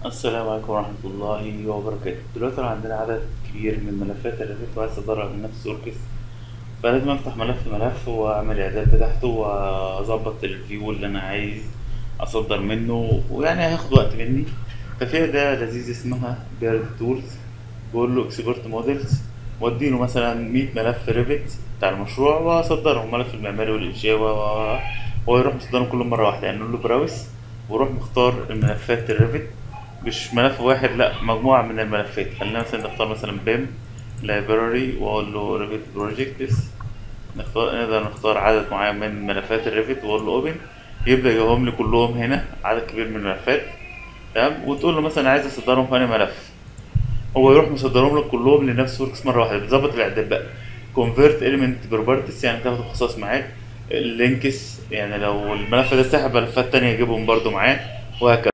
السلام عليكم ورحمة الله وبركاته دلوقتي لو عندنا عدد كبير من ملفات الريفت وعايز أدرب من نفس أوركس فلازم أفتح ملف ملف وأعمل إعداد بتاعته وأظبط الفيو اللي أنا عايز أصدر منه ويعني هياخد وقت مني ففي أداة لذيذة اسمها بيرد تولز بقول له اكسبورت موديلز واديله مثلا 100 ملف ريفت بتاع المشروع واصدرهم ملف المعماري والانشاء و و- ويروح مصدرهم كلهم مره واحده يعني نقول له براوس ويروح مختار الملفات الريفت مش ملف واحد لا مجموعه من الملفات خلينا مثلا نختار مثلا بيم لايبراري واقول له ريفت بروجكتس نختار نقدر نختار عدد معين من ملفات الريفت واقول له اوبن يبدا يجيبهم لي كلهم هنا عدد كبير من الملفات تمام وتقول له مثلا عايز اصدرهم في أنهي ملف هو يروح مصدرهم لك كلهم لنفس وركس مره واحده بتظبط الاعداد بقى كونفيرت اليمنت بروبرتيز يعني تاخد خصائص معاك اللينكس يعني لو الملف ده سحب ملفات تانية يجيبهم برضو معاه وهكذا